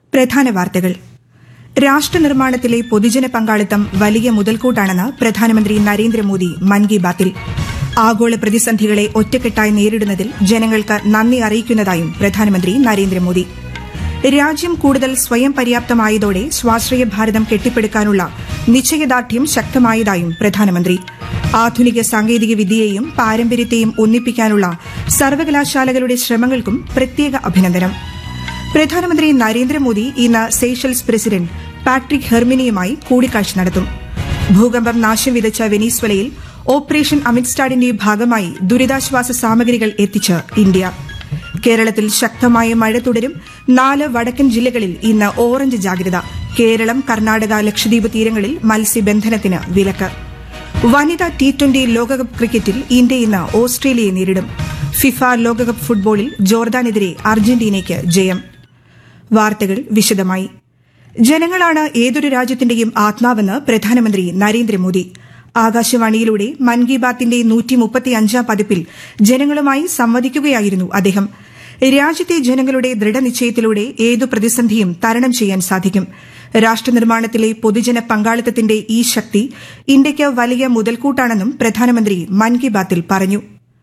പ്രധാന വാർത്തകൾ രാഷ്ട്രനിർമ്മാണത്തിലെ പൊതുജന പങ്കാളിത്തം വലിയ മുതൽക്കൂട്ടാണെന്ന് പ്രധാനമന്ത്രി നരേന്ദ്രമോദി മൻ കി ബാത്തിൽ ആഗോള പ്രതിസന്ധികളെ ഒറ്റക്കെട്ടായി നേരിടുന്നതിൽ ജനങ്ങൾക്ക് നന്ദി അറിയിക്കുന്നതായും പ്രധാനമന്ത്രി നരേന്ദ്രമോദി രാജ്യം കൂടുതൽ സ്വയം പര്യാപ്തമായതോടെ സ്വാശ്രയ ഭാരതം കെട്ടിപ്പടുക്കാനുള്ള നിശ്ചയദാർഢ്യം ശക്തമായതായും പ്രധാനമന്ത്രി ആധുനിക സാങ്കേതിക വിദ്യയെയും പാരമ്പര്യത്തെയും ഒന്നിപ്പിക്കാനുള്ള സർവകലാശാലകളുടെ ശ്രമങ്ങൾക്കും പ്രത്യേക അഭിനന്ദനം പ്രധാനമന്ത്രി നരേന്ദ്രമോദി ഇന്ന് സേഷൽസ് പ്രസിഡന്റ് പാട്രിക് ഹെർമിനിയുമായി കൂടിക്കാഴ്ച നടത്തും ഭൂകമ്പം നാശം വിതച്ച വെനീസ്വലയിൽ ഓപ്പറേഷൻ അമിത്സ്റ്റാഡിന്റെ ഭാഗമായി ദുരിതാശ്വാസ സാമഗ്രികൾ എത്തിച്ച് ഇന്ത്യ കേരളത്തിൽ ശക്തമായ മഴ തുടരും നാല് വടക്കൻ ജില്ലകളിൽ ഇന്ന് ഓറഞ്ച് ജാഗ്രത കേരളം കർണാടക ലക്ഷദ്വീപ് തീരങ്ങളിൽ മത്സ്യബന്ധനത്തിന് വിലക്ക് വനിതാ ടി ട്വന്റി ലോകകപ്പ് ക്രിക്കറ്റിൽ ഇന്ത്യ ഇന്ന് ഓസ്ട്രേലിയയെ നേരിടും ഫിഫ ലോകകപ്പ് ഫുട്ബോളിൽ ജോർദാനെതിരെ അർജന്റീനയ്ക്ക് ജയം വാർത്തകൾ വിശദമായി ജനങ്ങളാണ് ഏതൊരു രാജ്യത്തിന്റെയും ആത്മാവെന്ന് പ്രധാനമന്ത്രി നരേന്ദ്രമോദി ആകാശവാണിയിലൂടെ മൻ കി ബാത്തിന്റെ നൂറ്റിമുപ്പത്തിയഞ്ചാം പതിപ്പിൽ ജനങ്ങളുമായി സംവദിക്കുകയായിരുന്നു അദ്ദേഹം രാജ്യത്തെ ജനങ്ങളുടെ ദൃഢനിശ്ചയത്തിലൂടെ ഏതു പ്രതിസന്ധിയും തരണം ചെയ്യാൻ സാധിക്കും രാഷ്ട്രനിർമ്മാണത്തിലെ പൊതുജന പങ്കാളിത്തത്തിന്റെ ഈ ശക്തി ഇന്ത്യയ്ക്ക് വലിയ മുതൽക്കൂട്ടാണെന്നും പ്രധാനമന്ത്രി മൻ കി ബാത്തിൽ പറഞ്ഞു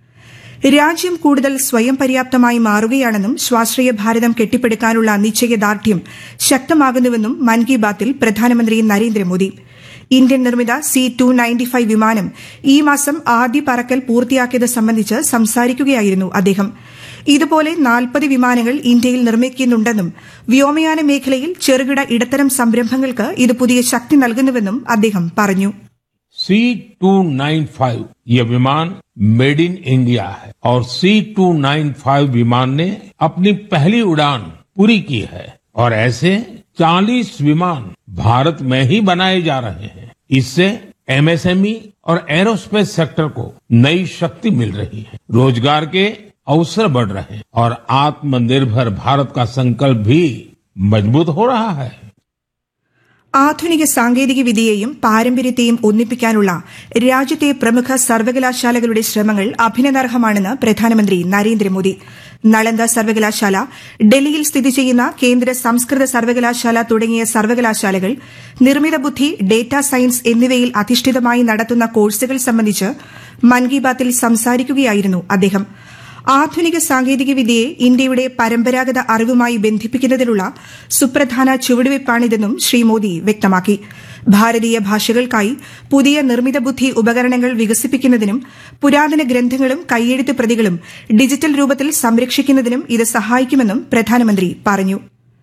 രാജ്യം കൂടുതൽ സ്വയം പര്യാപ്തമായി മാറുകയാണെന്നും സ്വാശ്രയ ഭാരതം കെട്ടിപ്പടുക്കാനുള്ള നിശ്ചയദാർഢ്യം ശക്തമാകുന്നുവെന്നും മൻ കി ബാത്തിൽ പ്രധാനമന്ത്രി നരേന്ദ്രമോദി ഇന്ത്യൻ നിർമ്മിത സി ടു നയൻറ്റി ഫൈവ് വിമാനം ഈ മാസം ആദ്യ പറക്കൽ പൂർത്തിയാക്കിയത് സംബന്ധിച്ച് സംസാരിക്കുകയായിരുന്നു അദ്ദേഹം ഇതുപോലെ നാൽപ്പത് വിമാനങ്ങൾ ഇന്ത്യയിൽ നിർമ്മിക്കുന്നുണ്ടെന്നും വ്യോമയാന മേഖലയിൽ ചെറുകിട ഇടത്തരം സംരംഭങ്ങൾക്ക് ഇത് പുതിയ ശക്തി നൽകുന്നുവെന്നും അദ്ദേഹം പറഞ്ഞു सी टू नाइन फाइव ये विमान मेड इन इंडिया है और सी टू नाइन फाइव विमान ने अपनी पहली उड़ान पूरी की है और ऐसे 40 विमान भारत में ही बनाए जा रहे हैं इससे एमएसएमई और एरोस्पेस सेक्टर को नई शक्ति मिल रही है रोजगार के अवसर बढ़ रहे हैं और आत्मनिर्भर भारत का संकल्प भी मजबूत हो रहा है ആധുനിക സാങ്കേതിക വിദ്യയെയും പാരമ്പര്യത്തെയും ഒന്നിപ്പിക്കാനുള്ള രാജ്യത്തെ പ്രമുഖ സർവകലാശാലകളുടെ ശ്രമങ്ങൾ അഭിനന്ദർഹമാണെന്ന് പ്രധാനമന്ത്രി നരേന്ദ്രമോദി നളന്ദ സർവകലാശാല ഡൽഹിയിൽ സ്ഥിതി ചെയ്യുന്ന കേന്ദ്ര സംസ്കൃത സർവകലാശാല തുടങ്ങിയ സർവകലാശാലകൾ നിർമ്മിത ബുദ്ധി ഡേറ്റാ സയൻസ് എന്നിവയിൽ അധിഷ്ഠിതമായി നടത്തുന്ന കോഴ്സുകൾ സംബന്ധിച്ച് മൻ കി ബാത്തിൽ സംസാരിക്കുകയായിരുന്നു അദ്ദേഹം ആധുനിക സാങ്കേതിക വിദ്യയെ ഇന്ത്യയുടെ പരമ്പരാഗത അറിവുമായി ബന്ധിപ്പിക്കുന്നതിനുള്ള സുപ്രധാന ചുവടുവയ്പ്പാണിതെന്നും ശ്രീ മോദി വ്യക്തമാക്കി ഭാരതീയ ഭാഷകൾക്കായി പുതിയ നിർമ്മിത ബുദ്ധി ഉപകരണങ്ങൾ വികസിപ്പിക്കുന്നതിനും പുരാതന ഗ്രന്ഥങ്ങളും കൈയെഴുത്ത് പ്രതികളും ഡിജിറ്റൽ രൂപത്തിൽ സംരക്ഷിക്കുന്നതിനും ഇത് സഹായിക്കുമെന്നും പ്രധാനമന്ത്രി പറഞ്ഞു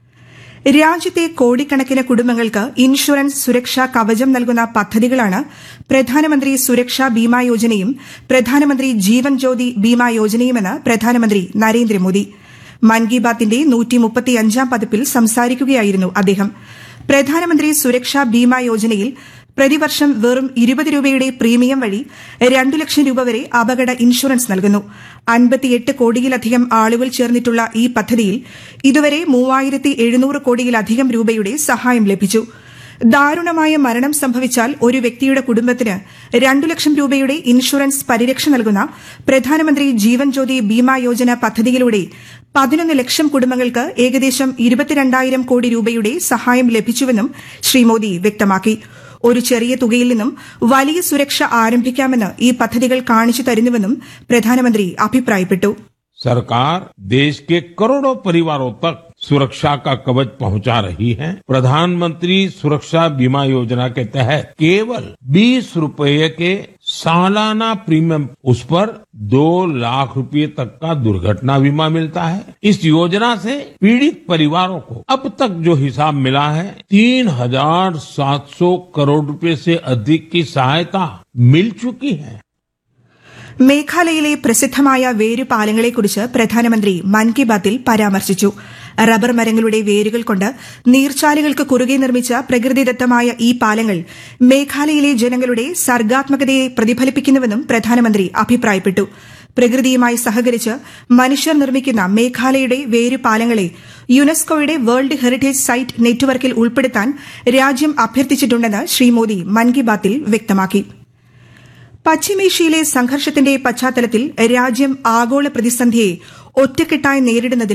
രാജ്യത്തെ കോടിക്കണക്കിന് കുടുംബങ്ങൾക്ക് ഇൻഷുറൻസ് സുരക്ഷാ കവചം നൽകുന്ന പദ്ധതികളാണ് പ്രധാനമന്ത്രി സുരക്ഷാ ബീമാ യോജനയും പ്രധാനമന്ത്രി ജീവൻ ജ്യോതി ബീമാ യോജനയുമെന്ന് പ്രധാനമന്ത്രി നരേന്ദ്രമോദി മൻ കി ബാത്തിന്റെ നൂറ്റിമുപ്പത്തിയഞ്ചാം പതിപ്പിൽ സംസാരിക്കുകയായിരുന്നു അദ്ദേഹം പ്രധാനമന്ത്രി സുരക്ഷാ ബീമാ യോജനയിൽ പ്രതിവർഷം വെറും ഇരുപത് രൂപയുടെ പ്രീമിയം വഴി രണ്ടു ലക്ഷം രൂപ വരെ അപകട ഇൻഷുറൻസ് നൽകുന്നു അൻപത്തിയെട്ട് കോടിയിലധികം ആളുകൾ ചേർന്നിട്ടുള്ള ഈ പദ്ധതിയിൽ ഇതുവരെ മൂവായിരത്തി എഴുന്നൂറ് കോടിയിലധികം രൂപയുടെ സഹായം ലഭിച്ചു ദാരുണമായ മരണം സംഭവിച്ചാൽ ഒരു വ്യക്തിയുടെ കുടുംബത്തിന് രണ്ടു ലക്ഷം രൂപയുടെ ഇൻഷുറൻസ് പരിരക്ഷ നൽകുന്ന പ്രധാനമന്ത്രി ജീവൻ ജ്യോതി ബീമാ യോജന പദ്ധതിയിലൂടെ പതിനൊന്ന് ലക്ഷം കുടുംബങ്ങൾക്ക് ഏകദേശം ഇരുപത്തിരണ്ടായിരം കോടി രൂപയുടെ സഹായം ലഭിച്ചുവെന്നും ശ്രീ മോദി വ്യക്തമാക്കി ഒരു ചെറിയ തുകയിൽ നിന്നും വലിയ സുരക്ഷ ആരംഭിക്കാമെന്ന് ഈ പദ്ധതികൾ കാണിച്ചു തരുന്നുവെന്നും പ്രധാനമന്ത്രി അഭിപ്രായപ്പെട്ടു सरकार देश के करोड़ों परिवारों तक सुरक्षा का कवच पहुंचा रही है प्रधानमंत्री सुरक्षा बीमा योजना के तहत केवल 20 रुपए के सालाना प्रीमियम उस पर दो लाख रुपए तक का दुर्घटना बीमा मिलता है इस योजना से पीड़ित परिवारों को अब तक जो हिसाब मिला है तीन हजार सात सौ करोड़ रुपए से अधिक की सहायता मिल चुकी है മേഘാലയയിലെ പ്രസിദ്ധമായ വേരുപാലങ്ങളെക്കുറിച്ച് പ്രധാനമന്ത്രി മൻ കി ബാത്തിൽ പരാമർശിച്ചു റബ്ബർ മരങ്ങളുടെ വേരുകൾ കൊണ്ട് നീർച്ചാലുകൾക്ക് കുറുകെ നിർമ്മിച്ച പ്രകൃതിദത്തമായ ഈ പാലങ്ങൾ മേഘാലയയിലെ ജനങ്ങളുടെ സർഗാത്മകതയെ പ്രതിഫലിപ്പിക്കുന്നുവെന്നും പ്രധാനമന്ത്രി അഭിപ്രായപ്പെട്ടു പ്രകൃതിയുമായി സഹകരിച്ച് മനുഷ്യർ നിർമ്മിക്കുന്ന മേഘാലയയുടെ വേരുപാലങ്ങളെ യുനെസ്കോയുടെ വേൾഡ് ഹെറിറ്റേജ് സൈറ്റ് നെറ്റ്വർക്കിൽ ഉൾപ്പെടുത്താൻ രാജ്യം അഭ്യർത്ഥിച്ചിട്ടുണ്ടെന്ന് ശ്രീ മോദി മൻ കി ബാത്തിൽ വ്യക്തമാക്കി പശ്ചിമേഷ്യയിലെ സംഘർഷത്തിന്റെ പശ്ചാത്തലത്തിൽ രാജ്യം ആഗോള പ്രതിസന്ധിയെ ഒറ്റക്കെട്ടായി നേരിടുന്നതിൽ